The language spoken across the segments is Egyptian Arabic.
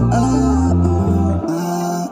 آه آه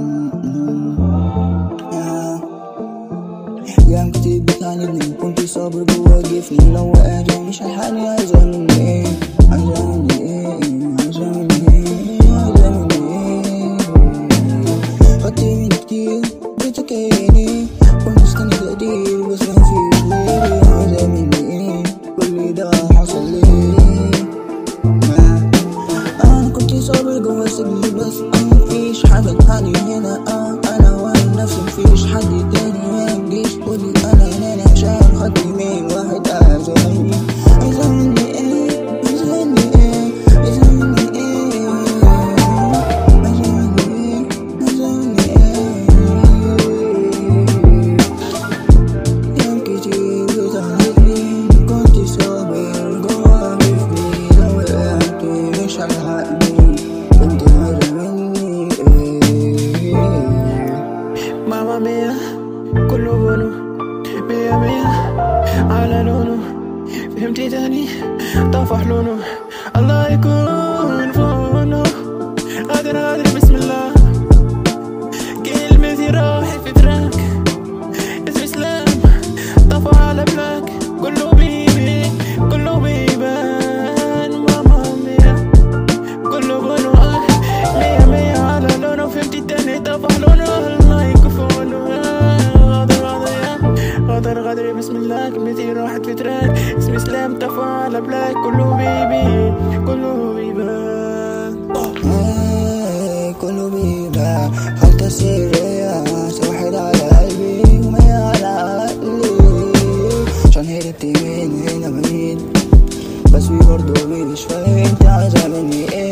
آه أيام كتير بتعاندني كنت صابر جوا جفني لو وقعت مش هلحقني عايزة مني ايه عايزة مني ايه عايزة مني ايه عايزة مني ايه خدت من كتير بتكيني كنت مستني تقدير بس مفيش غيري عايزة مني ايه كل ده حصل ليه ما انا كنت صابر جوا سجني بس انا مفيش حاجة تاني هنا اه انا وانا نفسي مفيش حد تاني ما يجيش قولي انا هنا عشان خدت مين واحد اعزاني عايزة مني ايه عايزة مني ايه عايزة مني ايه عايزة مني ايه عايزة مني ايه أيام كتير بتعاندني كنت صابر جوا جفني لو وقعت مش هلحقني انت عايزة مني ايه ماما ميا كله بونو ميا ميا على لونه فهمتي تاني طفح لونه الله يكون في عونه قادر قادر بسم الله كلمتي راحت في تراك اسم سلام طفى على بلاك كله بيبي كله بيبان ماما ميا كله بونو آه مية مية على لونه فهمتي التاني طفح لونه الله يكفونه غادر غادر يا غادر غادر بسم الله كلمتي راحت في تراك اسمي سلام طفى على بلاك كله بيبي كله بيبان آه، كله بيبان خلطة سرية واحد على قلبي ومية على عقلي عشان هربت من هنا بعيد بس في برضه مش فاهم انت عايزة مني ايه